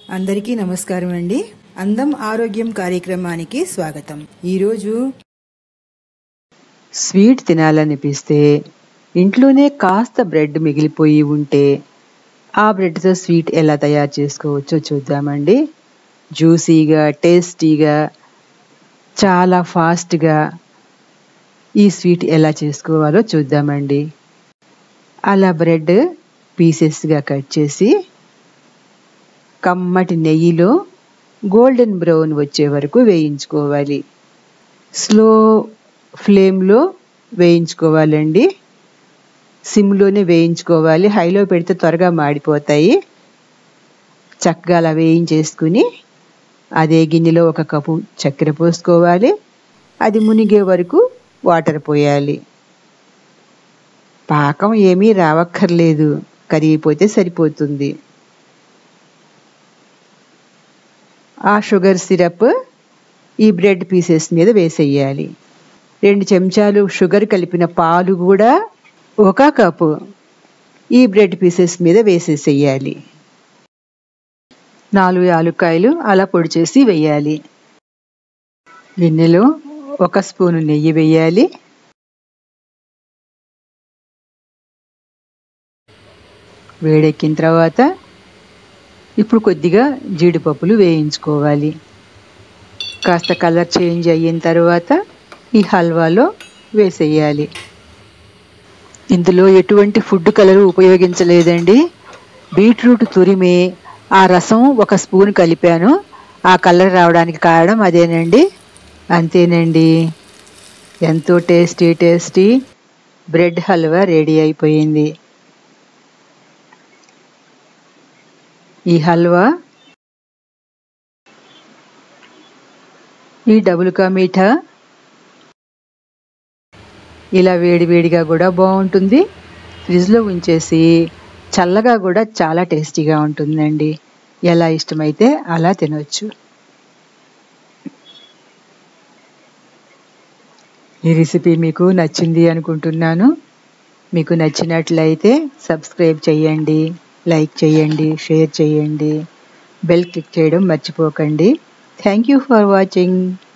అందరికీ నమస్కారం అండి అందం ఆరోగ్యం కార్యక్రమానికి స్వాగతం ఈరోజు స్వీట్ తినాలనిపిస్తే ఇంట్లోనే కాస్త బ్రెడ్ మిగిలిపోయి ఉంటే ఆ బ్రెడ్తో స్వీట్ ఎలా తయారు చేసుకోవచ్చో చూద్దామండి జ్యూసీగా టేస్టీగా చాలా ఫాస్ట్గా ఈ స్వీట్ ఎలా చేసుకోవాలో చూద్దామండి అలా బ్రెడ్ పీసెస్గా కట్ చేసి కమ్మటి నెయ్యిలో గోల్డెన్ బ్రౌన్ వచ్చే వరకు వేయించుకోవాలి స్లో ఫ్లేమ్లో వేయించుకోవాలండి సిమ్లోనే వేయించుకోవాలి హైలో పెడితే త్వరగా మాడిపోతాయి చక్కగా అలా వేయించేసుకుని అదే గిన్నెలో ఒక కప్పు చక్కెర పోసుకోవాలి అది మునిగే వరకు వాటర్ పోయాలి పాకం ఏమీ రావక్కర్లేదు కరిగిపోతే సరిపోతుంది ఆ షుగర్ సిరప్ ఈ బ్రెడ్ పీసెస్ మీద వేసేయాలి రెండు చెంచాలు షుగర్ కలిపిన పాలు కూడా ఒక కప్పు ఈ బ్రెడ్ పీసెస్ మీద వేసేసేయాలి నాలుగు యాలుక్కాయలు అలా పొడి చేసి వేయాలి గిన్నెలో ఒక స్పూను నెయ్యి వేయాలి వేడెక్కిన తర్వాత ఇప్పుడు కొద్దిగా జీడిపప్పులు వేయించుకోవాలి కాస్త కలర్ చేంజ్ అయిన తర్వాత ఈ హల్వాలో వేసేయాలి ఇందులో ఎటువంటి ఫుడ్ కలర్ ఉపయోగించలేదండి బీట్రూట్ తురిమి ఆ రసం ఒక స్పూన్ కలిపాను ఆ కలర్ రావడానికి కారణం అదేనండి అంతేనండి ఎంతో tasty tasty bread halwa ready అయిపోయింది ఈ హల్వా ఈ డబుల్ కా మీఠా ఇలా వేడివేడిగా కూడా బాగుంటుంది ఫ్రిడ్జ్లో ఉంచేసి చల్లగా కూడా చాలా టేస్టీగా ఉంటుందండి ఎలా ఇష్టమైతే అలా తినొచ్చు ఈ రెసిపీ మీకు నచ్చింది అనుకుంటున్నాను మీకు నచ్చినట్లయితే సబ్స్క్రైబ్ చేయండి లైక్ చేయండి షేర్ చేయండి బెల్ క్లిక్ చేయడం మర్చిపోకండి థ్యాంక్ యూ ఫర్ వాచింగ్